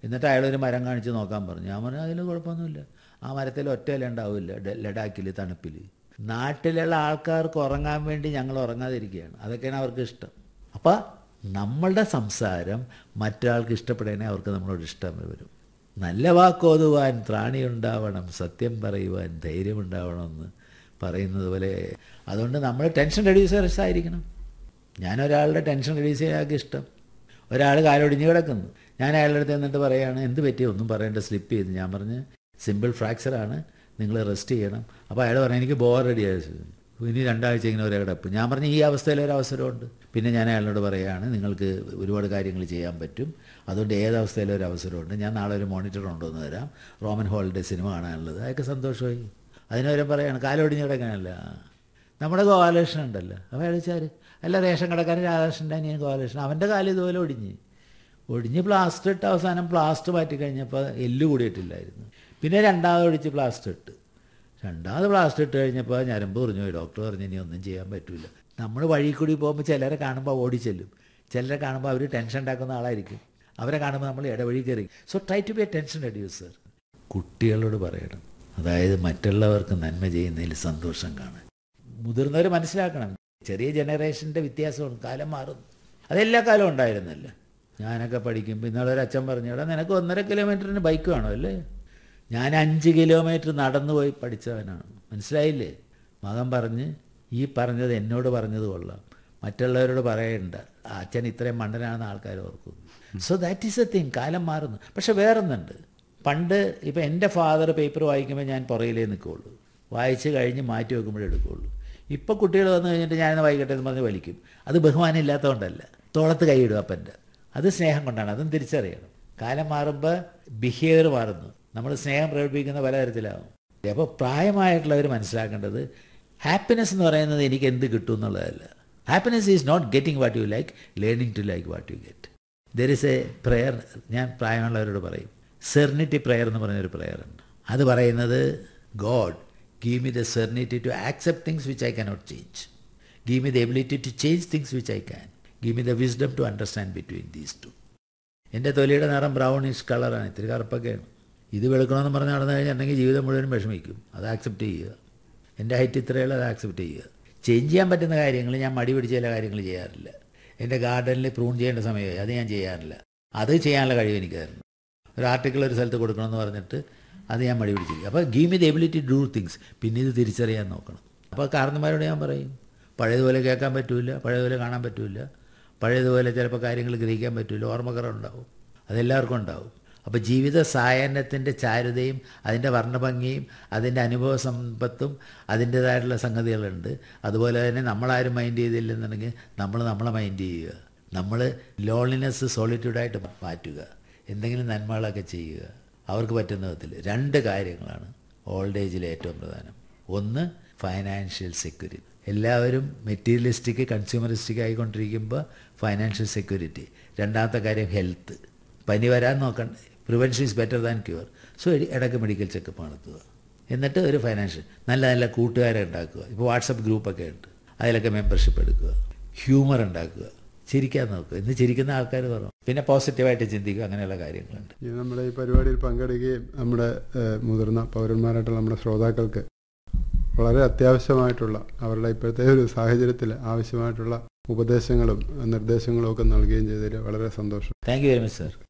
എന്നിട്ട് അയാളൊരു മരം കാണിച്ച് നോക്കാൻ പറഞ്ഞു ഞാൻ പറഞ്ഞു അതിൽ കുഴപ്പമൊന്നുമില്ല ആ മരത്തിൽ ഒറ്റയില ഉണ്ടാവില്ല ഡ- ലഡാക്കിൽ തണുപ്പിൽ നാട്ടിലുള്ള ആൾക്കാർക്ക് ഉറങ്ങാൻ വേണ്ടി ഞങ്ങൾ ഉറങ്ങാതിരിക്കുകയാണ് അതൊക്കെയാണ് അവർക്ക് ഇഷ്ടം അപ്പോൾ നമ്മളുടെ സംസാരം മറ്റൊരാൾക്ക് ഇഷ്ടപ്പെടണേ അവർക്ക് നമ്മളോട് ഇഷ്ടം വരും നല്ല വാക്കോതുവാൻ ത്രാണിയുണ്ടാവണം സത്യം പറയുവാൻ ധൈര്യമുണ്ടാവണമെന്ന് പറയുന്നത് പോലെ അതുകൊണ്ട് നമ്മൾ ടെൻഷൻ റെഡ്യൂസേഴ്സ് ആയിരിക്കണം ഞാൻ ഒരാളുടെ ടെൻഷൻ റിലീസ് ചെയ്യാൻ ഇഷ്ടം ഒരാൾ കാലൊടിഞ്ഞ് കിടക്കുന്നു ഞാൻ അയാളുടെ അടുത്ത് എന്നിട്ട് പറയുകയാണ് എന്ത് പറ്റി ഒന്നും പറയേണ്ട സ്ലിപ്പ് ചെയ്ത് ഞാൻ പറഞ്ഞ് സിമ്പിൾ ഫ്രാക്ചറാണ് നിങ്ങൾ റെസ്റ്റ് ചെയ്യണം അപ്പോൾ അയാൾ പറഞ്ഞു എനിക്ക് ബോർ റെഡി ഇനി രണ്ടാഴ്ച ഇങ്ങനെ ഒരേ കിടപ്പ് ഞാൻ പറഞ്ഞ ഈ അവസ്ഥയിൽ ഒരു അവസരമുണ്ട് പിന്നെ ഞാൻ അയാളോട് പറയുകയാണ് നിങ്ങൾക്ക് ഒരുപാട് കാര്യങ്ങൾ ചെയ്യാൻ പറ്റും അതുകൊണ്ട് ഏത് അവസ്ഥയിലും ഒരു അവസരമുണ്ട് ഞാൻ നാളെ ഒരു മോണിറ്റർ കൊണ്ടുവന്ന് തരാം റോമൻ ഹോളിഡേ സിനിമ കാണാനുള്ളത് അതൊക്കെ സന്തോഷമായി അതിനവരും പറയാണ് കാലൊടിഞ്ഞ് കിടക്കാനല്ല നമ്മുടെ ഗോപാലകൃഷ്ണൻ ഉണ്ടല്ലോ അപ്പോൾ അയാൾ വെച്ചാൽ അല്ല റേഷൻ കടക്കാരൻ രാധാകൃഷ്ണൻ്റെ അനിയൻ ഗോപാലകൃഷ്ണൻ അവൻ്റെ കാല് ഇതുപോലെ ഒടിഞ്ഞ് ഒടിഞ്ഞ് പ്ലാസ്റ്റർ ഇട്ട് അവസാനം പ്ലാസ്റ്റർ മാറ്റി കഴിഞ്ഞപ്പോൾ എല്ല് കൂടിയിട്ടില്ലായിരുന്നു പിന്നെ രണ്ടാമത് ഒടിച്ച് പ്ലാസ്റ്റർ ഇട്ട് രണ്ടാമത് പ്ലാസ്റ്റർ ഇട്ട് കഴിഞ്ഞപ്പോൾ ഞരമ്പ് പറഞ്ഞു പോയി ഡോക്ടർ പറഞ്ഞു ഇനി ഒന്നും ചെയ്യാൻ പറ്റില്ല നമ്മൾ വഴി കൂടി പോകുമ്പോൾ ചിലരെ കാണുമ്പോൾ ഓടിച്ചെല്ലും ചിലരെ കാണുമ്പോൾ അവർ ടെൻഷൻ ഉണ്ടാക്കുന്ന ആളായിരിക്കും അവരെ കാണുമ്പോൾ നമ്മൾ ഇടവഴി കയറി so try to be a tension reducer കുട്ടികളോട് പറയണം അതായത് മറ്റുള്ളവർക്ക് നന്മ ചെയ്യുന്നതിൽ സന്തോഷം കാണാൻ മുതിർന്നവർ മനസ്സിലാക്കണം ചെറിയ ജനറേഷൻ്റെ വ്യത്യാസമാണ് കാലം മാറുന്നു അതെല്ലാ കാലവും ഉണ്ടായിരുന്നല്ലോ ഞാനൊക്കെ പഠിക്കുമ്പോൾ ഇന്നാളെ ഒരു അച്ഛൻ പറഞ്ഞു എടാ നിനക്ക് ഒന്നര കിലോമീറ്ററിന് ബൈക്ക് വേണോ അല്ലേ ഞാൻ അഞ്ച് കിലോമീറ്റർ നടന്നു പോയി പഠിച്ചവനാണ് മനസ്സിലായില്ലേ മകൻ പറഞ്ഞ് ഈ പറഞ്ഞത് എന്നോട് പറഞ്ഞത് കൊള്ളാം മറ്റുള്ളവരോട് പറയണ്ട ആ അച്ഛൻ ഇത്രയും മണ്ടനാണെന്ന് ആൾക്കാർ ഓർക്കും so that is a thing കാലം മാറുന്നു പക്ഷെ വേറൊന്നുണ്ട് പണ്ട് ഇപ്പം എൻ്റെ ഫാദർ പേപ്പർ വായിക്കുമ്പോൾ ഞാൻ പുറകിലേ നിൽക്കുകയുള്ളൂ വായിച്ച് കഴിഞ്ഞ് മാറ്റി വെക്കുമ്പോഴേ എടുക്കുകയുള്ളൂ ഇപ്പോൾ കുട്ടികൾ വന്നു കഴിഞ്ഞിട്ട് ഞാനിന്ന് വായിക്കട്ടെ എന്ന് പറഞ്ഞ് വലിക്കും അത് ബഹുമാനം ഇല്ലാത്തതുകൊണ്ടല്ല തോളത്ത് കൈയിടും അപ്പൻ്റെ അത് സ്നേഹം കൊണ്ടാണ് അതും തിരിച്ചറിയണം കാലം മാറുമ്പോൾ ബിഹേവിയർ മാറുന്നു നമ്മൾ സ്നേഹം പ്രകടിപ്പിക്കുന്ന പല തരത്തിലാവും അപ്പോൾ പ്രായമായിട്ടുള്ളവർ മനസ്സിലാക്കേണ്ടത് ഹാപ്പിനെസ് എന്ന് പറയുന്നത് എനിക്ക് എന്ത് കിട്ടും എന്നുള്ളതല്ല happiness is not getting what you like learning to like what you get there is a prayer ഞാൻ പ്രായമുള്ളവരോട് പറയും സെർണിറ്റി പ്രെയർ എന്ന് പറഞ്ഞൊരു പ്രെയർ ഉണ്ട് അത് പറയുന്നത് God give me the serenity to accept things which I cannot change give me the ability to change things which I can give me the wisdom to understand between these two എൻ്റെ തൊലിയുടെ നിറം brownish കളറാണ് ഇത്തിരി കറുപ്പൊക്കെയാണ് ഇത് വെളുക്കണമെന്ന് പറഞ്ഞ് നടന്നു കഴിഞ്ഞിട്ടുണ്ടെങ്കിൽ ജീവിതം മുഴുവൻ വിഷമിക്കും അത് ആക്സെപ്റ്റ് ചെയ്യുക എൻ്റെ ഹൈറ്റ് ഇത്രയുള്ള അത് ആക്സെപ്റ്റ് ചെയ്യുക ചേഞ്ച് ചെയ്യാൻ പറ്റുന്ന കാര്യങ്ങൾ ഞാൻ മടി പിടിച്ച ചില കാര്യങ്ങൾ ചെയ്യാറില്ല എൻ്റെ ഗാർഡനിൽ പ്രൂൺ ചെയ്യേണ്ട സമയമായി അത് ഞാൻ ചെയ്യാറില്ല അത് ചെയ്യാനുള്ള കഴിവ് എനിക്കായിരുന്നു ഒരു ആർട്ടിക്കിൾ ഒരു സ്ഥലത്ത് കൊടുക്കണമെന്ന് പറഞ്ഞിട്ട് അത് ഞാൻ മടി പിടിച്ചിരിക്കും അപ്പോൾ give me the ability do things പിന്നെ ഇത് തിരിച്ചറിയാൻ നോക്കണം അപ്പോൾ കാരണന്മാരോട് ഞാൻ പറയും പഴയതുപോലെ കേൾക്കാൻ പറ്റില്ല പഴയതുപോലെ കാണാൻ പറ്റില്ല പഴയതുപോലെ ചിലപ്പോൾ കാര്യങ്ങൾ ഗ്രഹിക്കാൻ പറ്റില്ല ഓർമ്മക്കുറവുണ്ടാവും അതെല്ലാവർക്കും ഉണ്ടാവും അപ്പോൾ ജീവിത സായാഹ്നത്തിൻ്റെ ചാരുതയും അതിൻ്റെ വർണ്ണഭംഗിയും അതിൻ്റെ അനുഭവ സമ്പത്തും അതിൻ്റേതായിട്ടുള്ള സംഗതികളുണ്ട് അതുപോലെ തന്നെ നമ്മളാരും മൈൻഡ് ചെയ്തില്ലെന്നുണ്ടെങ്കിൽ നമ്മൾ നമ്മളെ മൈൻഡ് ചെയ്യുക നമ്മൾ ലോൺലിനെസ് സോളിറ്റ്യൂഡായിട്ട് മാറ്റുക എന്തെങ്കിലും നന്മകളൊക്കെ ചെയ്യുക അവർക്ക് പറ്റുന്ന വിധത്തിൽ രണ്ട് കാര്യങ്ങളാണ് ഓൾഡ് ഏജിലെ ഏറ്റവും പ്രധാനം ഒന്ന് ഫൈനാൻഷ്യൽ സെക്യൂരിറ്റി എല്ലാവരും മെറ്റീരിയലിസ്റ്റിക് കൺസ്യൂമറിസ്റ്റിക് ആയിക്കൊണ്ടിരിക്കുമ്പോൾ ഫൈനാൻഷ്യൽ സെക്യൂരിറ്റി രണ്ടാമത്തെ കാര്യം ഹെൽത്ത് പനി വരാൻ നോക്കണ്ട prevention is better than cure so ഇടയ്ക്ക് മെഡിക്കൽ ചെക്കപ്പ് നടത്തുക എന്നിട്ട് ഒരു ഫൈനാൻഷ്യൽ നല്ല നല്ല കൂട്ടുകാരെ ഉണ്ടാക്കുക ഇപ്പോൾ വാട്സപ്പ് ഗ്രൂപ്പൊക്കെ ഉണ്ട് അതിലൊക്കെ മെമ്പർഷിപ്പ് എടുക്കുക ഹ്യൂമർ ഉണ്ടാക്കുക ചിരിക്കാൻ നോക്കുക ഇന്ന് ചിരിക്കുന്ന ആൾക്കാർ കുറവ് പിന്നെ പോസിറ്റീവായിട്ട് ചിന്തിക്കുക അങ്ങനെയുള്ള കാര്യങ്ങളുണ്ട് ഈ നമ്മുടെ ഈ പരിപാടിയിൽ പങ്കെടുക്കുകയും നമ്മുടെ ഏഹ്, മുതിർന്ന പൗരന്മാരായിട്ടുള്ള നമ്മുടെ ശ്രോതാക്കൾക്ക് വളരെ അത്യാവശ്യമായിട്ടുള്ള അവരുടെ ഇപ്പോഴത്തെ ഒരു സാഹചര്യത്തിൽ ആവശ്യമായിട്ടുള്ള ഉപദേശങ്ങളും നിർദ്ദേശങ്ങളും ഒക്കെ നൽകുകയും ചെയ്തതിൽ വളരെ സന്തോഷം thank you very much sir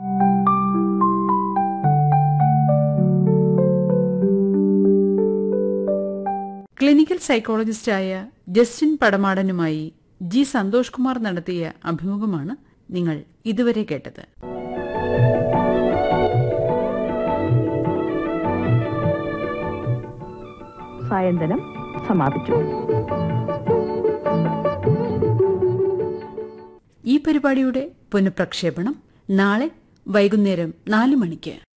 clinical സൈക്കോളജിസ്റ്റായ ജസ്റ്റിൻ പടമാടനുമായി ജി സന്തോഷ് കുമാർ നടത്തിയ അഭിമുഖമാണ് നിങ്ങൾ ഇതുവരെ കേട്ടത് സായന്തനം സമാപിച്ചു ഈ പരിപാടിയുടെ പുനഃപ്രക്ഷേപണം നാളെ വൈകുന്നേരം നാല് മണിക്ക്